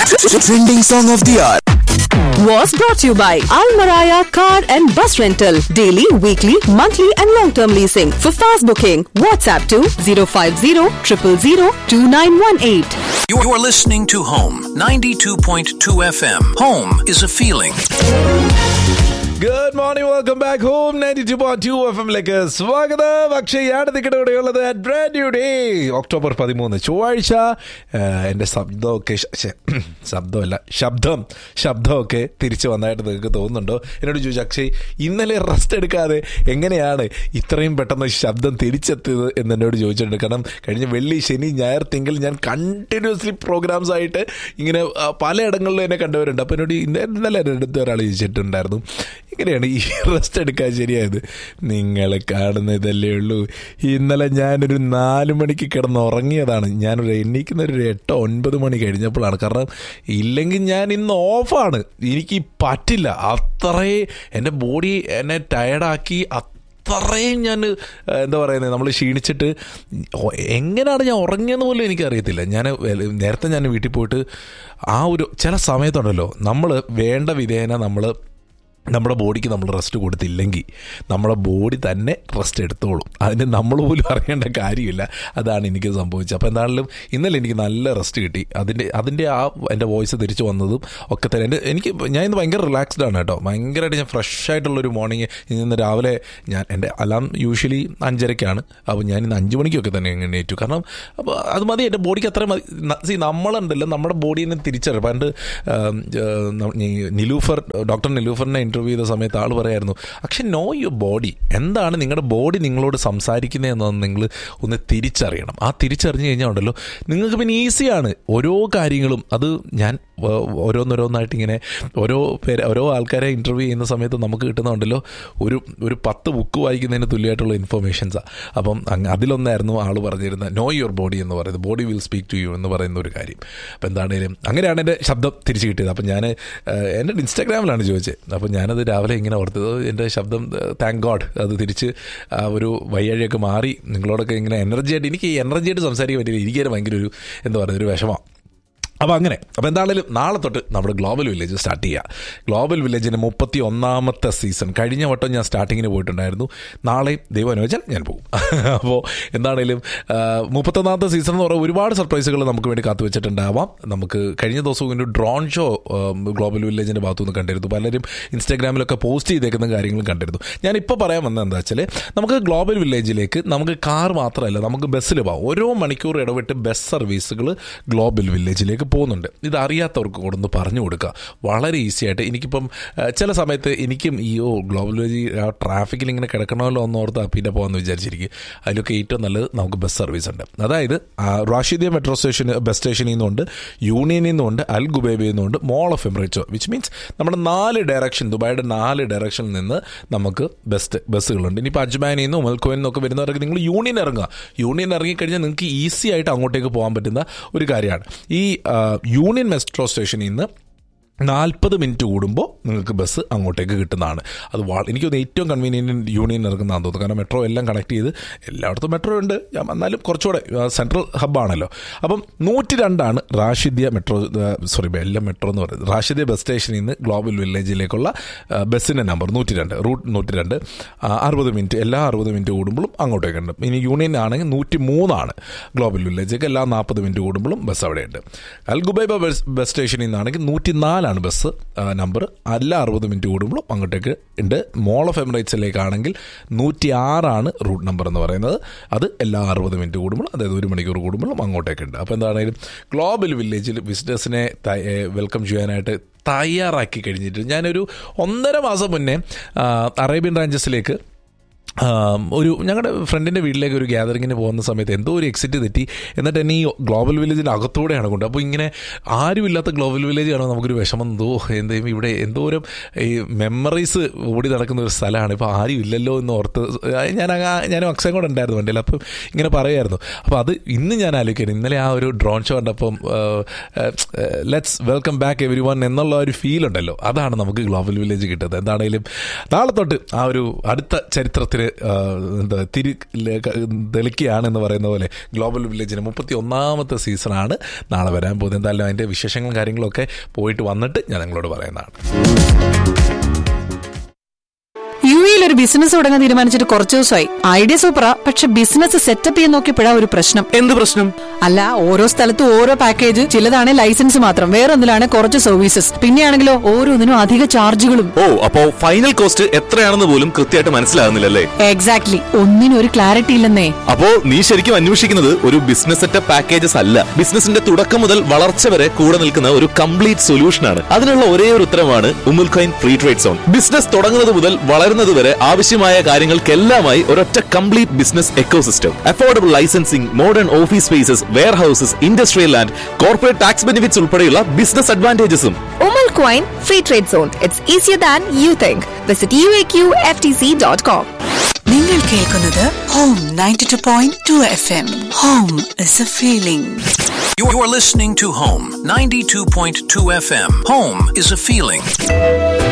Trending song of the hour. was brought to you by Al Maraya Car and Bus Rental. Daily, weekly, monthly, and long term leasing. For fast booking, WhatsApp to 050 000 2918. You're you're listening to Home 92.2 FM. Home is a feeling. Good morning welcome back home ninety two point two F എമ്മിലേക്ക് സ്വാഗതം അക്ഷയാണ് നിങ്ങളുടെ കൂടെയുള്ളത് brand new day October പതിമൂന്ന് ചൊവ്വാഴ്ച ഏഹ്, എൻ്റെ ശബ്ദമൊക്കെ ശ- ശ്ശെ, ശബ്ദമല്ല ശബ്ദം ശബ്ദമൊക്കെ തിരിച്ചു വന്നതായിട്ട് നിങ്ങൾക്ക് തോന്നുന്നുണ്ടോ എന്നോട് ചോദിച്ചു അക്ഷയ് ഇന്നലെ റെസ്റ്റ് എടുക്കാതെ എങ്ങനെയാണ് ഇത്രയും പെട്ടെന്ന് ശബ്ദം തിരിച്ചെത്തിയത് എന്ന് എന്നോട് ചോദിച്ചിട്ടുണ്ട് കാരണം കഴിഞ്ഞ വെള്ളി ശനി ഞായർ തിങ്കൾ ഞാൻ കണ്ടിന്യൂസ്ലി പ്രോഗ്രാംസ് ആയിട്ട് ഇങ്ങനെ ആ, പലയിടങ്ങളിലും എന്നെ കണ്ടവരുണ്ട് അപ്പോൾ എന്നോട് ഇന്ന- ഇന്നലെ എൻ്റെ അടുത്ത് ഒരാൾ ചോദിച്ചിട്ടുണ്ടായിരുന്നു ഇങ്ങനെയാണ് ഈ റെസ്റ്റ് എടുക്കാൻ ശരിയായത് നിങ്ങൾ കാണുന്നതല്ലേ ഉള്ളൂ ഇന്നലെ ഞാനൊരു നാല് മണിക്ക് കിടന്ന് ഉറങ്ങിയതാണ് ഞാനൊരു എണ്ണീക്കുന്ന ഒരു എട്ടോ ഒൻപത് മണി കഴിഞ്ഞപ്പോഴാണ് കാരണം ഇല്ലെങ്കിൽ ഞാൻ ഇന്ന് ഓഫാണ് എനിക്ക് പറ്റില്ല അത്രേ എൻ്റെ ബോഡി എന്നെ ടയർഡാക്കി അത്രയും ഞാൻ ഏഹ്, എന്താ പറയുന്നത് നമ്മൾ ക്ഷീണിച്ചിട്ട് ഒ- എങ്ങനെയാണ് ഞാൻ ഉറങ്ങിയെന്ന് പോലും എനിക്കറിയത്തില്ല ഞാൻ വേ- നേരത്തെ ഞാൻ വീട്ടിൽ പോയിട്ട് ആ ഒരു ചില സമയത്തുണ്ടല്ലോ നമ്മൾ വേണ്ട വിധേന നമ്മൾ നമ്മുടെ ബോഡിക്ക് നമ്മൾ റെസ്റ്റ് കൊടുത്തില്ലെങ്കിൽ നമ്മുടെ ബോഡി തന്നെ റെസ്റ്റ് എടുത്തോളും അതിന് നമ്മൾ പോലും അറിയേണ്ട കാര്യമില്ല അതാണ് എനിക്ക് സംഭവിച്ചത് അപ്പോൾ എന്താണെങ്കിലും ഇന്നലെ എനിക്ക് നല്ല റെസ്റ്റ് കിട്ടി അതിൻ്റെ അതിൻ്റെ ആ എൻ്റെ വോയിസ് തിരിച്ചു വന്നതും ഒക്കെ തന്നെ എൻ്റെ എനിക്ക് ഞാൻ ഇന്ന് ഭയങ്കര റിലാക്സ്ഡ് ആണ് കേട്ടോ ഭയങ്കരമായിട്ട് ഞാൻ ഫ്രഷ് ആയിട്ടുള്ളൊരു മോർണിംഗ് ഇന്ന് രാവിലെ ഞാൻ എൻ്റെ അലാം യൂഷ്വലി അഞ്ചരയ്ക്കാണ് അപ്പോൾ ഞാൻ ഇന്ന് അഞ്ച് മണിക്കൊക്കെ തന്നെ ഇങ്ങനെ ഏറ്റു കാരണം അപ്പോൾ അത് മതി എൻ്റെ ബോഡിക്ക് അത്ര മതി സി നമ്മളുണ്ടല്ലോ നമ്മുടെ ബോഡീനെ തിരിച്ചറിയാം പണ്ട് ആം, ആ, ന- ഈ നിലൂഫർ ഡോക്ടർ നിലൂഫറിനെ ഇൻ്റർവ്യൂ ചെയ്ത സമയത്ത് ആൾ പറയായിരുന്നു പക്ഷെ നോ യുവർ ബോഡി എന്താണ് നിങ്ങളുടെ ബോഡി നിങ്ങളോട് സംസാരിക്കുന്നതെന്ന് നിങ്ങൾ ഒന്ന് തിരിച്ചറിയണം ആ തിരിച്ചറിഞ്ഞു കഴിഞ്ഞാൽ ഉണ്ടല്ലോ നിങ്ങൾക്ക് പിന്നെ ഈസിയാണ് ഓരോ കാര്യങ്ങളും അത് ഞാൻ ആ, ഓരോന്നോരോന്നായിട്ട് ഇങ്ങനെ ഓരോ പേര് ഓരോ ആൾക്കാരെ ഇൻ്റർവ്യൂ ചെയ്യുന്ന സമയത്ത് നമുക്ക് കിട്ടുന്നുണ്ടല്ലോ ഒരു ഒരു പത്ത് ബുക്ക് വായിക്കുന്നതിന് തുല്യമായിട്ടുള്ള ഇൻഫർമേഷൻസാണ് അപ്പം അങ്ങ് അതിലൊന്നായിരുന്നു ആൾ പറഞ്ഞിരുന്നത് നോ യുവർ ബോഡി എന്ന് പറയുന്നത് body will speak to you എന്ന് പറയുന്ന ഒരു കാര്യം അപ്പം എന്താണേലും അങ്ങനെയാണ് എൻ്റെ ശബ്ദം തിരിച്ചു കിട്ടിയത് അപ്പം ഞാൻ എൻ്റെ ഇൻസ്റ്റാഗ്രാമിലാണ് ചോദിച്ചത് അപ്പം ഞാനത് രാവിലെ ഇങ്ങനെ ഓർത്തത് എൻ്റെ ശബ്ദം താങ്ക് ഗോഡ് അത് തിരിച്ച് ആ ഒരു വയ്യാഴിയൊക്കെ മാറി നിങ്ങളോടൊക്കെ ഇങ്ങനെ എനർജി ആയിട്ട് എനിക്ക് എനർജി ആയിട്ട് സംസാരിക്കാൻ പറ്റില്ല എനിക്ക് ഭയങ്കര ഒരു എന്താ പറയുക ഒരു വിഷമമാണ് അപ്പോൾ അങ്ങനെ അപ്പോൾ എന്താണെങ്കിലും നാളെ തൊട്ട് നമ്മുടെ ഗ്ലോബൽ വില്ലേജ് സ്റ്റാർട്ട് ചെയ്യുക ഗ്ലോബൽ വില്ലേജിൻ്റെ മുപ്പത്തി ഒന്നാമത്തെ സീസൺ കഴിഞ്ഞ വട്ടം ഞാൻ സ്റ്റാർട്ടിങ്ങിന് പോയിട്ടുണ്ടായിരുന്നു നാളെയും ദൈവം അനുവദിച്ചാൽ ഞാൻ പോകും അപ്പോൾ എന്താണെങ്കിലും ആ, മുപ്പത്തൊന്നാമത്തെ സീസൺ എന്ന് പറയുമ്പോൾ ഒരുപാട് സർപ്രൈസുകൾ നമുക്ക് വേണ്ടി കാത്തു വെച്ചിട്ടുണ്ടാവാം നമുക്ക് കഴിഞ്ഞ ദിവസം ഒരു ഡ്രോൺ ഷോ ഗ്ലോബൽ വില്ലേജിൻ്റെ ഭാഗത്തുനിന്ന് കണ്ടിരുന്നു പലരും ഇൻസ്റ്റാഗ്രാമിലൊക്കെ പോസ്റ്റ് ചെയ്തേക്കുന്ന കാര്യങ്ങളും കണ്ടിരുന്നു ഞാൻ ഇപ്പോൾ പറയാൻ വന്നത് എന്താ വെച്ചാൽ നമുക്ക് ഗ്ലോബൽ വില്ലേജിലേക്ക് നമുക്ക് കാർ മാത്രമല്ല നമുക്ക് ബസ്സിൽ പോകാം ഓരോ മണിക്കൂർ ഇടവിട്ട് ബസ് സർവീസുകൾ ഗ്ലോബൽ വില്ലേജിലേക്ക് പോകുന്നുണ്ട് ഇത് അറിയാത്തവർക്ക് കൂടെ ഒന്ന് പറഞ്ഞു കൊടുക്കുക വളരെ ഈസി ആയിട്ട് എനിക്കിപ്പം ആ, ചില സമയത്ത് എനിക്കും ഈ ഓ ഗ്ലോബൽ വില്ലേജ് ആ ട്രാഫിക്കിൽ ഇങ്ങനെ കിടക്കണമല്ലോ എന്ന് ഓർത്ത് പിന്നെ പോകാമെന്ന് വിചാരിച്ചിരിക്കും അതിലൊക്കെ ഏറ്റവും നല്ലത് നമുക്ക് ബസ് സർവീസ് ഉണ്ട് അതായത് ആ, റാഷിദിയ മെട്രോ സ്റ്റേഷൻ ബസ് സ്റ്റേഷനിൽ നിന്നുണ്ട് യൂണിയനിൽ നിന്നുണ്ട് അൽ ഗുബേബിൽ നിന്നുണ്ട് മോൾ ഓഫ് എമിറേറ്റ്സോ വിച്ച് മീൻസ് നമ്മുടെ നാല് ഡയറക്ഷൻ ദുബായിയുടെ നാല് ഡയറക്ഷനിൽ നിന്ന് നമുക്ക് ബെസ്റ്റ് ബസ്സുകളുണ്ട് ഇനിയിപ്പോൾ അജ്മാനിൽ നിന്നും ഉമൽക്കോയിൽ നിന്നൊക്കെ വരുന്നവർക്ക് നിങ്ങൾ യൂണിയൻ ഇറങ്ങുക യൂണിയൻ ഇറങ്ങിക്കഴിഞ്ഞാൽ നിങ്ങൾക്ക് ഈസി ആയിട്ട് അങ്ങോട്ടേക്ക് പോകാൻ പറ്റുന്ന ഒരു കാര്യമാണ് ഈ ആ, യൂണിയൻ മെട്രോ സ്റ്റേഷനിൽ നിന്ന് നാൽപ്പത് മിനിറ്റ് കൂടുമ്പോൾ നിങ്ങൾക്ക് ബസ് അങ്ങോട്ടേക്ക് കിട്ടുന്നതാണ് അത് വാ- എനിക്ക് തോന്നുന്നു ഏറ്റവും കൺവീനിയൻറ്റ് യൂണിയൻ ഇറങ്ങുന്നതാണെന്ന് തോന്നുന്നു കാരണം മെട്രോ എല്ലാം കണക്ട് ചെയ്ത് എല്ലായിടത്തും മെട്രോ ഉണ്ട് ഞാൻ എന്നാലും കുറച്ചുകൂടെ സെൻട്രൽ ഹബ്ബാണല്ലോ അപ്പം നൂറ്റി രണ്ടാണ് റാഷിദ്യ മെട്രോ സോറി എല്ലാം മെട്രോ എന്ന് പറയുന്നത് റാഷിദ്യ ബസ് സ്റ്റേഷനിൽ നിന്ന് ഗ്ലോബൽ വില്ലേജിലേക്കുള്ള ആ, ബസ്സിൻ്റെ നമ്പർ നൂറ്റി രണ്ട് റൂട്ട് നൂറ്റി രണ്ട് അറുപത് മിനിറ്റ് എല്ലാ അറുപത് മിനിറ്റ് കൂടുമ്പോഴും അങ്ങോട്ടേക്ക് ഉണ്ട് ഇനി യൂണിയൻ ആണെങ്കിൽ നൂറ്റി മൂന്നാണ് ഗ്ലോബൽ വില്ലേജേക്ക് എല്ലാ നാൽപ്പത് മിനിറ്റ് കൂടുമ്പോഴും ബസ് അവിടെയുണ്ട് അൽഗുബൈബ ബസ് ബസ് സ്റ്റേഷനിൽ നിന്നാണെങ്കിൽ നൂറ്റി നാലാണ് ബസ് നമ്പർ എല്ലാ അറുപത് മിനിറ്റ് കൂടുമ്പോഴും അങ്ങോട്ടേക്ക് ഉണ്ട് മോൾ ഓഫ് എമിറേറ്റ്സിലേക്കാണെങ്കിൽ നൂറ്റി ആറാണ് റൂട്ട് നമ്പർ എന്ന് പറയുന്നത് അത് എല്ലാ അറുപത് മിനിറ്റ് കൂടുമ്പോൾ അതായത് ഒരു മണിക്കൂർ കൂടുമ്പോഴും അങ്ങോട്ടേക്ക് ഉണ്ട് അപ്പോൾ എന്താണെങ്കിലും ഗ്ലോബൽ വില്ലേജിൽ വിസിറ്റേഴ്സിനെ വെൽക്കം ചെയ്യാനായിട്ട് തയ്യാറാക്കി കഴിഞ്ഞിട്ട് ഞാനൊരു ഒന്നര മാസം മുന്നേ ആ, അറേബ്യൻ റാഞ്ചസിലേക്ക് ആം, ഒരു ഞങ്ങളുടെ ഫ്രണ്ടിൻ്റെ വീട്ടിലേക്ക് ഒരു ഗ്യാതറിങ്ങിന് പോകുന്ന സമയത്ത് എന്തോ ഒരു എക്സിറ്റ് തെറ്റി എന്നിട്ട് എന്നെ ഈ ഗ്ലോബൽ വില്ലേജിൻ്റെ അകത്തൂടെയാണ് കൊണ്ട് അപ്പോൾ ഇങ്ങനെ ആരുമില്ലാത്ത ഗ്ലോബൽ വില്ലേജ് കാണുമ്പോൾ നമുക്കൊരു വിഷമം എന്തോ എന്തെയും ഇവിടെ എന്തോരം ഈ മെമ്മറീസ് ഓടി നടക്കുന്ന ഒരു സ്ഥലമാണ് ഇപ്പോൾ ആരും ഇല്ലല്ലോ എന്ന് ഓർത്ത് ഞാൻ അങ്ങ് ഞാനും അക്ഷയം കൂടെ ഉണ്ടായിരുന്നു വണ്ടിയിൽ അപ്പം ഇങ്ങനെ പറയുമായിരുന്നു അപ്പോൾ അത് ഇന്ന് ഞാൻ ആലോചിക്കുകയാണ് ഇന്നലെ ആ ഒരു ഡ്രോൺ ഷോ കണ്ടപ്പം let's welcome back everyone എന്നുള്ള ഒരു ഫീൽ ഉണ്ടല്ലോ അതാണ് നമുക്ക് ഗ്ലോബൽ വില്ലേജ് കിട്ടുന്നത് എന്താണെങ്കിലും നാളെ തൊട്ട് ആ ഒരു അടുത്ത ചരിത്രത്തിൽ ലോകത്തിന് ആ, എന്താ തിരി തെളിക്കുകയാണ് എന്ന് പറയുന്ന പോലെ ഗ്ലോബൽ വില്ലേജിന് മുപ്പത്തി ഒന്നാമത്തെ സീസണാണ് നാളെ വരാൻ പോകുന്നത് എന്തായാലും അതിൻ്റെ വിശേഷങ്ങളും കാര്യങ്ങളൊക്കെ പോയിട്ട് വന്നിട്ട് ഞാൻ നിങ്ങളോട് പറയുന്നതാണ് യു എയിൽ ഒരു ബിസിനസ് തുടങ്ങാൻ തീരുമാനിച്ചിട്ട് കുറച്ചു ദിവസമായി ഐഡിയ സൂപ്പറാ പക്ഷെ ബിസിനസ് സെറ്റപ്പ് ചെയ്യാൻ നോക്കിയപ്പോഴാ ഒരു പ്രശ്നം എന്ത് പ്രശ്നം അല്ല ഓരോ സ്ഥലത്തും ഓരോ പാക്കേജ് ചിലതാണ് ലൈസൻസ് മാത്രം വേറൊന്നിലാണ് കുറച്ച് സർവീസസ് പിന്നെയാണെങ്കിലോ ഓരോന്നിനും അധിക ചാർജുകളും ഓ അപ്പോ ഫൈനൽ കോസ്റ്റ് എത്രയാണെന്ന് പോലും കൃത്യമായിട്ട് മനസ്സിലാകുന്നില്ലല്ലേ എക്സാക്ട്ലി ഒന്നിനും ഒരു ക്ലാരിറ്റി ഇല്ലെന്നേ അപ്പോ നീ ശരിക്കും അന്വേഷിക്കുന്നത് ഒരു ബിസിനസ് സെറ്റപ്പ് പാക്കേജസ് അല്ല ബിസിനസിന്റെ തുടക്കം മുതൽ വളർച്ച വരെ കൂടെ നിൽക്കുന്ന ഒരു കംപ്ലീറ്റ് സൊല്യൂഷൻ ആണ് അതിനുള്ള ഒരേ ഒരു ഉത്തരമാണ് Umm Al Quwain free trade zone business തുടങ്ങുന്നത് മുതൽ വളരുന്നത് വരെ ആവശ്യമായ കാര്യങ്ങൾക്കെല്ലാമായി ഒരൊറ്റ complete business ecosystem affordable licensing modern office spaces warehouses industrial land corporate tax benefits ഉൾപ്പെടെയുള്ള ബിസിനസ് അഡ്വാൻറ്റേജസും Umal Coin Free Trade Zone. It's easier than you think. Visit uaqftc.com. നിങ്ങൾ കേൾക്കുന്നത് home ninety two point two F M home is a feeling You're, you're listening to Home 92.2 FM. Home is a feeling.